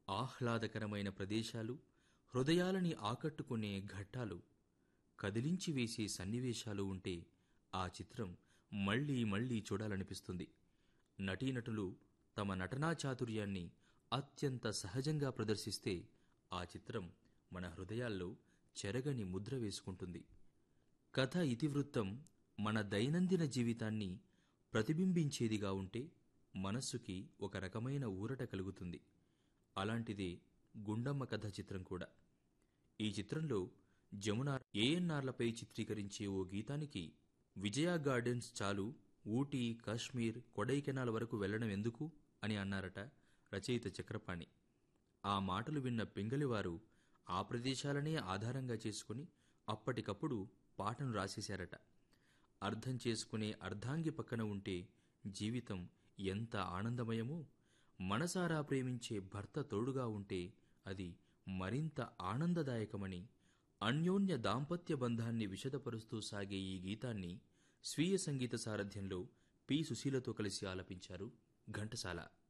ఆహ్లాదకరమైన ప్రదేశాలు హృదయాలని ఆకట్టుకునే ఘట్టాలు కదిలించి వేసే సన్నివేశాలు ఉంటే ఆ చిత్రం మళ్ళీ మళ్ళీ చూడాలనిపిస్తుంది నటీనటులు తమ నటనా చాతుర్యాన్ని అత్యంత సహజంగా ప్రదర్శిస్తే ఆ చిత్రం మన హృదయాల్లో చెరగని ముద్ర వేసుకుంటుంది కథ ఇతివృత్తం మన దైనందిన జీవితాన్ని ప్రతిబింబించేదిగా ఉంటే మనస్సుకి ఒక రకమైన ఊరట కలుగుతుంది అలాంటిదే గుండమ్మ కథ చిత్రం కూడా ఈ చిత్రంలో జమున ఏఎన్ఆర్లపై చిత్రీకరించే ఓ గీతానికి విజయ గార్డెన్స్ చాలు ఊటీ కాశ్మీర్ కొడైకెనాల్ వరకు వెళ్లడం ఎందుకు అని అన్నారట రచయిత చక్రపాణి ఆ మాటలు విన్న పింగళివారు ఆ ప్రదేశాలనే ఆధారంగా చేసుకుని అప్పటికప్పుడు పాటను రాసేశారట అర్థం చేసుకునే అర్ధాంగి పక్కన ఉంటే జీవితం ఎంత ఆనందమయమో మనసారా ప్రేమించే భర్త తోడుగా ఉంటే అది మరింత ఆనందదాయకమని అన్యోన్య దాంపత్య బంధాన్ని విశదపరుస్తూ సాగే ఈ గీతాన్ని స్వీయ సంగీత సారథ్యంలో పి సుశీలతో కలిసి ఆలపించారు ఘంటసాల